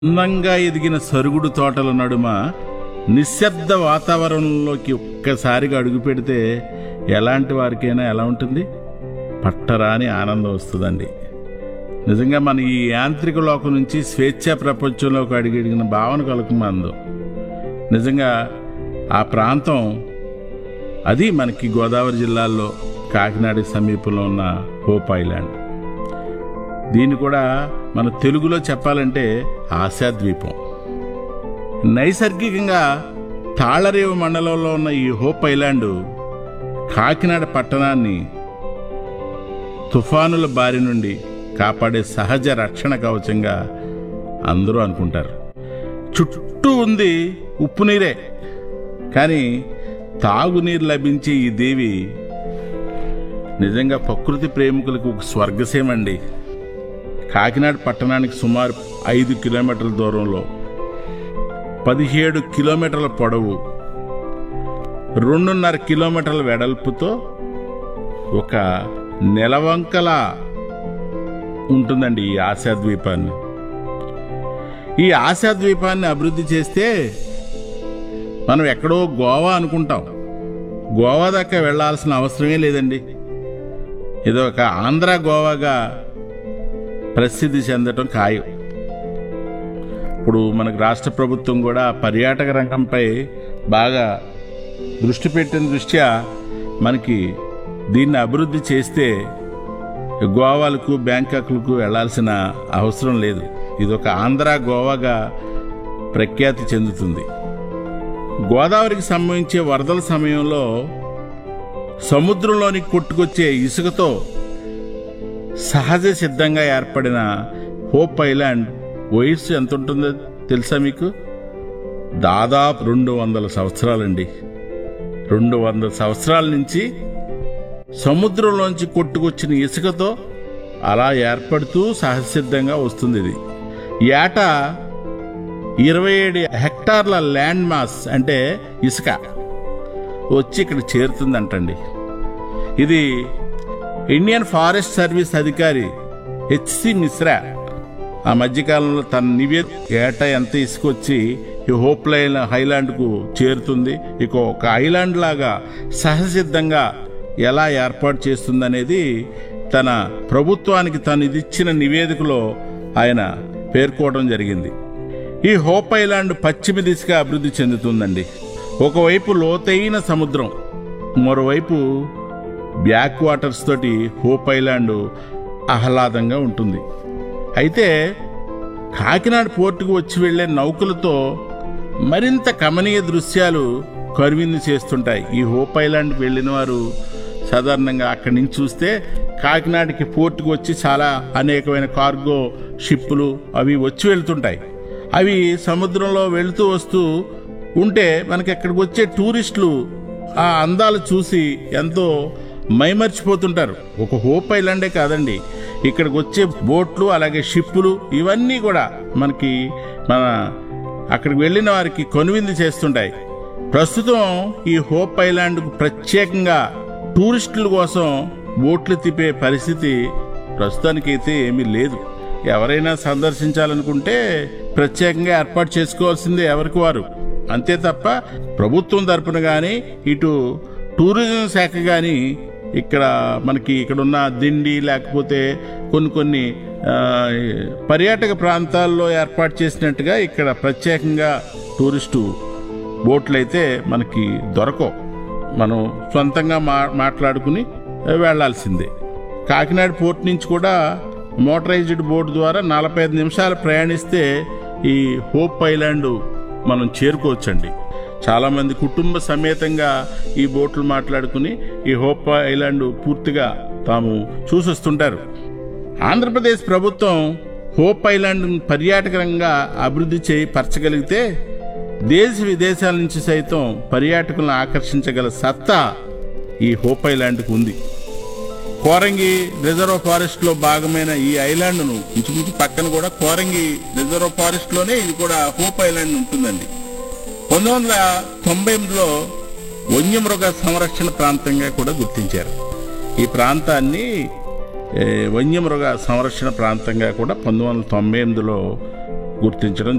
అందంగా ఎదిగిన సరుగుడు తోటల నడుమ నిశ్శబ్ద వాతావరణంలోకి ఒక్కసారిగా అడుగు పెడితే ఎలాంటి వారికైనా ఎలా ఉంటుంది పట్టరాని ఆనందం వస్తుందండి నిజంగా మన ఈ యాంత్రిక లోకం నుంచి స్వేచ్ఛా ప్రపంచంలోకి అడిగిన భావన కలుగుమందు నిజంగా ఆ ప్రాంతం అది మనకి గోదావరి జిల్లాలో కాకినాడ సమీపంలో ఉన్న హోప్ ఐలాండ్ దీన్ని కూడా మన తెలుగులో చెప్పాలంటే ఆశాద్వీపం నైసర్గికంగా తాళరేవు మండలంలో ఉన్న ఈ హోప్ ఐలాండ్ కాకినాడ పట్టణాన్ని తుఫానుల బారి నుండి కాపాడే సహజ రక్షణ కవచంగా అందరూ అనుకుంటారు చుట్టూ ఉంది ఉప్పు నీరే కానీ తాగునీరు లభించే ఈ దేవి నిజంగా ప్రకృతి ప్రేమికులకు ఒక స్వర్గసీమండి కాకినాడ పట్టణానికి సుమారు ఐదు కిలోమీటర్ల దూరంలో పదిహేడు కిలోమీటర్ల పొడవు రెండున్నర కిలోమీటర్ల వెడల్పుతో ఒక నెలవంకల ఉంటుందండి ఈ ఆశాద్వీపాన్ని ఈ ఆశాద్వీపాన్ని అభివృద్ధి చేస్తే మనం ఎక్కడో గోవా అనుకుంటాం గోవా దాకా వెళ్ళాల్సిన అవసరమే లేదండి ఇది ఒక ఆంధ్ర గోవాగా ప్రసిద్ధి చెందటం ఖాయం ఇప్పుడు మనకు రాష్ట్ర ప్రభుత్వం కూడా పర్యాటక రంగంపై బాగా దృష్టి పెట్టిన దృష్ట్యా మనకి దీన్ని అభివృద్ధి చేస్తే గోవాలకు బ్యాంకాక్లకు వెళ్ళాల్సిన అవసరం లేదు ఇది ఒక ఆంధ్ర గోవాగా ప్రఖ్యాతి చెందుతుంది గోదావరికి సంబంధించే వరదల సమయంలో సముద్రంలోనికి కొట్టుకొచ్చే ఇసుకతో సహజ సిద్ధంగా ఏర్పడిన హోప్ ఐలాండ్ వయస్సు ఎంత ఉంటుందో తెలుసా మీకు దాదాపు రెండు వందల సంవత్సరాలండి రెండు వందల సంవత్సరాల నుంచి సముద్రంలోంచి కొట్టుకొచ్చిన ఇసుకతో అలా ఏర్పడుతూ సహజసిద్ధంగా వస్తుంది ఇది ఏటా ఇరవై ఏడు హెక్టార్ల ల్యాండ్ మాస్ అంటే ఇసుక వచ్చి ఇక్కడ చేరుతుందంటండి ఇది ఇండియన్ ఫారెస్ట్ సర్వీస్ అధికారి హెచ్సి మిశ్రా ఆ మధ్యకాలంలో తన నివేద ఏటా ఎంత ఇసుకొచ్చి ఈ హోప్ లైన్ హైలాండ్కు చేరుతుంది ఇక ఒక ఐలాండ్ లాగా సహసిద్ధంగా ఎలా ఏర్పాటు చేస్తుందనేది తన ప్రభుత్వానికి తను ఇది ఇచ్చిన నివేదికలో ఆయన పేర్కోవడం జరిగింది ఈ హోప్ ఐలాండ్ పశ్చిమ దిశగా అభివృద్ధి చెందుతుందండి ఒకవైపు లోతైన సముద్రం మరోవైపు బ్యాక్ వాటర్స్ తోటి హోప్ ఐలాండ్ ఆహ్లాదంగా ఉంటుంది అయితే కాకినాడ పోర్టుకు వచ్చి వెళ్లే నౌకలతో మరింత కమనీయ దృశ్యాలు కరువిందు చేస్తుంటాయి ఈ హోప్ ఐలాండ్కి వెళ్ళిన వారు సాధారణంగా అక్కడి నుంచి చూస్తే కాకినాడకి పోర్టుకు వచ్చి చాలా అనేకమైన కార్గో షిప్పులు అవి వచ్చి వెళ్తుంటాయి అవి సముద్రంలో వెళుతూ వస్తూ ఉంటే మనకి అక్కడికి వచ్చే టూరిస్టులు ఆ అందాలు చూసి ఎంతో మైమర్చిపోతుంటారు ఒక హోప్ ఐలాండే కాదండి ఇక్కడికి వచ్చే బోట్లు అలాగే షిప్పులు ఇవన్నీ కూడా మనకి మన అక్కడికి వెళ్ళిన వారికి కొనువిందు చేస్తుంటాయి ప్రస్తుతం ఈ హోప్ ఐలాండ్కు ప్రత్యేకంగా టూరిస్టుల కోసం బోట్లు తిప్పే పరిస్థితి ప్రస్తుతానికైతే ఏమీ లేదు ఎవరైనా సందర్శించాలనుకుంటే ప్రత్యేకంగా ఏర్పాటు చేసుకోవాల్సిందే ఎవరికి వారు అంతే తప్ప ప్రభుత్వం తరపున కానీ ఇటు టూరిజం శాఖ కానీ ఇక్కడ మనకి ఇక్కడ ఉన్న దిండి లేకపోతే కొన్ని కొన్ని ఆ, పర్యాటక ప్రాంతాల్లో ఏర్పాటు చేసినట్టుగా ఇక్కడ ప్రత్యేకంగా టూరిస్టు బోట్లు అయితే మనకి దొరకవు మనం సొంతంగా మా మాట్లాడుకుని వెళ్లాల్సిందే కాకినాడ పోర్ట్ నుంచి కూడా మోటరైజ్డ్ బోట్ ద్వారా నలభై ఐదు నిమిషాలు ప్రయాణిస్తే ఈ హోప్ ఐలాండ్ మనం చేరుకోవచ్చండి చాలా మంది కుటుంబ సమేతంగా ఈ బోట్లు మాట్లాడుకుని ఈ హోప్ ఐలాండ్ పూర్తిగా తాము చూసొస్తుంటారు ఆంధ్రప్రదేశ్ ప్రభుత్వం హోప్ ఐలాండ్ పర్యాటకంగా అభివృద్ధి చేయి పరచగలిగితే దేశ విదేశాల నుంచి సైతం పర్యాటకులను ఆకర్షించగల సత్తా ఈ హోప్ ఐలాండ్కు ఉంది కోరంగి రిజర్వ్ ఫారెస్ట్ లో భాగమైన ఈ ఐలాండ్ ను ఇంచుమించు పక్కన కూడా కోరంగి రిజర్వ్ ఫారెస్ట్ లోనే ఇది కూడా హోప్ ఐలాండ్ ఉంటుందండి పంతొమ్మిది వందల తొంభై ఎనిమిదిలో వన్యమృగ సంరక్షణ ప్రాంతంగా కూడా గుర్తించారు ఈ ప్రాంతాన్ని ఏ, వన్యమృగ సంరక్షణ ప్రాంతంగా కూడా పంతొమ్మిది వందల తొంభై ఎనిమిదిలో గుర్తించడం